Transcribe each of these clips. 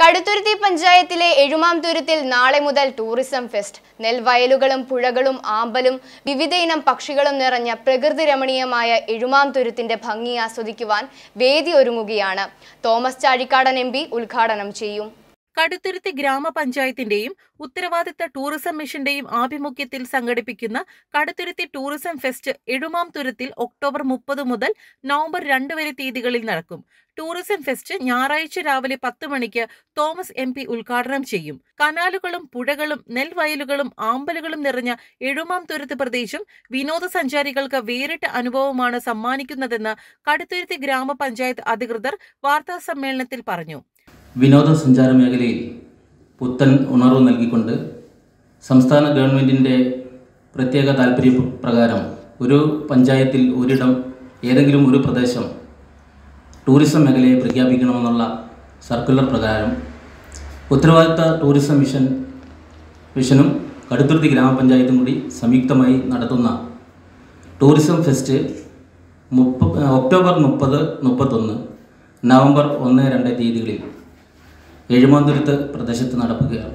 കടുത്തുരുത്തി പഞ്ചായത്തിലെ എഴുമാം തുരുത്തിൽ നാളെ മുതൽ ടൂറിസം ഫെസ്റ്റ് നെൽവയലുകളും പുഴകളും ആമ്പലും വിവിധയിനം പക്ഷികളും നിറഞ്ഞ പ്രകൃതി രമണീയമായ എഴുമാം തുരുത്തിന്റെ ഭംഗി ആസ്വദിക്കുവാൻ വേദി ഒരുങ്ങുകയാണ് തോമസ് ചാഴിക്കാടൻ എം ഉദ്ഘാടനം ചെയ്യും കടുത്തുരുത്തി ഗ്രാമപഞ്ചായത്തിന്റെയും ഉത്തരവാദിത്ത ടൂറിസം മിഷന്റെയും ആഭിമുഖ്യത്തിൽ സംഘടിപ്പിക്കുന്ന കടുത്തുരുത്തി ടൂറിസം ഫെസ്റ്റ് എഴുമാം തുരുത്തിൽ ഒക്ടോബർ മുപ്പത് മുതൽ നവംബർ രണ്ട് വരെ തീയതികളിൽ നടക്കും ടൂറിസം ഫെസ്റ്റ് ഞായറാഴ്ച രാവിലെ പത്ത് മണിക്ക് തോമസ് എം പി ഉദ്ഘാടനം ചെയ്യും കനാലുകളും പുഴകളും നെൽവയലുകളും ആമ്പലുകളും നിറഞ്ഞ എഴുമാം തുരുത്ത് പ്രദേശം വിനോദസഞ്ചാരികൾക്ക് വേറിട്ട അനുഭവമാണ് സമ്മാനിക്കുന്നതെന്ന് കടുത്തുരുത്തി ഗ്രാമപഞ്ചായത്ത് അധികൃതർ വാർത്താ സമ്മേളനത്തിൽ പറഞ്ഞു വിനോദസഞ്ചാര മേഖലയിൽ പുത്തൻ ഉണർവ് നൽകിക്കൊണ്ട് സംസ്ഥാന ഗവൺമെൻറ്റിൻ്റെ പ്രത്യേക താല്പര്യ പ്രകാരം ഒരു പഞ്ചായത്തിൽ ഒരിടം ഏതെങ്കിലും ഒരു പ്രദേശം ടൂറിസം മേഖലയെ പ്രഖ്യാപിക്കണമെന്നുള്ള സർക്കുലർ പ്രകാരം ഉത്തരവാദിത്ത ടൂറിസം മിഷൻ മിഷനും കടുത്തുരുത്തി ഗ്രാമപഞ്ചായത്തും കൂടി സംയുക്തമായി നടത്തുന്ന ടൂറിസം ഫെസ്റ്റ് മുപ്പ ഒക്ടോബർ മുപ്പത് മുപ്പത്തൊന്ന് നവംബർ ഒന്ന് രണ്ട് തീയതികളിൽ എഴുമാന്തുരുത്ത് പ്രദേശത്ത് നടക്കുകയാണ്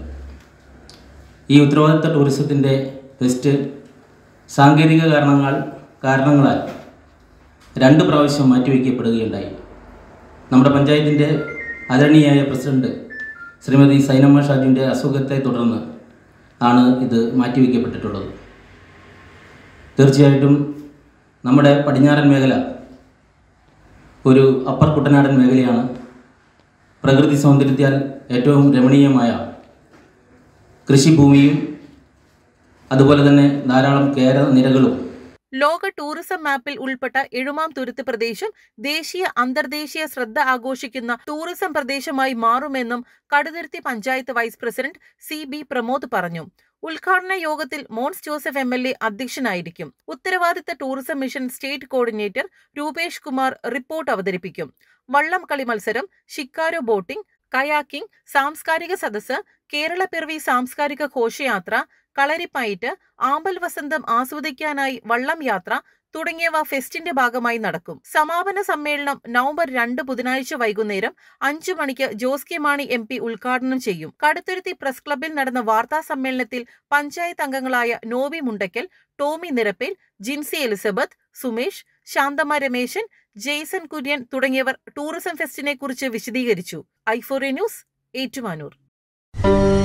ഈ ഉത്തരവാദിത്ത ടൂറിസത്തിൻ്റെ ഫെസ്റ്റ് സാങ്കേതിക കാരണങ്ങൾ കാരണങ്ങളാൽ രണ്ട് പ്രാവശ്യം മാറ്റിവെക്കപ്പെടുകയുണ്ടായി നമ്മുടെ പഞ്ചായത്തിൻ്റെ ആദരണീയായ പ്രസിഡന്റ് ശ്രീമതി സൈനമ്മ ഷാജുവിൻ്റെ അസുഖത്തെ തുടർന്ന് ആണ് ഇത് മാറ്റിവെക്കപ്പെട്ടിട്ടുള്ളത് തീർച്ചയായിട്ടും നമ്മുടെ പടിഞ്ഞാറൻ മേഖല ഒരു അപ്പർ കുട്ടനാടൻ മേഖലയാണ് പ്രകൃതി സൗന്ദര്യത്താൽ ഏറ്റവും രമണീയമായ കൃഷിഭൂമിയും അതുപോലെ തന്നെ ധാരാളം കേര നിരകളും ലോക ടൂറിസം മാപ്പിൽ ഉൾപ്പെട്ട എഴുമാം തുരുത്ത് പ്രദേശം ദേശീയ അന്തർദേശീയ ശ്രദ്ധ ആഘോഷിക്കുന്ന ടൂറിസം പ്രദേശമായി മാറുമെന്നും Kaduthuruthy panchayat vice president C B Pramod പറഞ്ഞു ഉദ്ഘാടന യോഗത്തിൽ Mons Joseph M L A അധ്യക്ഷനായിരിക്കും ഉത്തരവാദിത്ത tourism mission state coordinator Rupesh Kumar report അവതരിപ്പിക്കും വള്ളം കളി മത്സരം ഷിക്കാരോ ബോട്ടിംഗ് കയാക്കിംഗ് സാംസ്കാരിക സദസ്സ് കേരള പിറവി സാംസ്കാരിക ഘോഷയാത്ര കളരിപ്പയറ്റ് ആമ്പൽ വസന്തം ആസ്വദിക്കാനായി വള്ളം യാത്ര തുടങ്ങിയവ ഫെസ്റ്റിന്റെ ഭാഗമായി നടക്കും സമാപന സമ്മേളനം നവംബർ രണ്ട് ബുധനാഴ്ച വൈകുന്നേരം അഞ്ചു മണിക്ക് Jose K Mani M P ഉദ്ഘാടനം ചെയ്യും കടുത്തുരുത്തി പ്രസ് ക്ലബിൽ നടന്ന വാർത്താ സമ്മേളനത്തിൽ പഞ്ചായത്ത് അംഗങ്ങളായ നോബി മുണ്ടക്കൽ ടോമി നിരപ്പേൽ ജിൻസി എലിസബത്ത് സുമേഷ് ശാന്തമ്മ രമേശൻ ജെയ്സൺ കുര്യൻ തുടങ്ങിയവർ ടൂറിസം ഫെസ്റ്റിനെ കുറിച്ച് വിശദീകരിച്ചു ഐഫോറിയ ന്യൂസ് ഏറ്റുമാനൂർ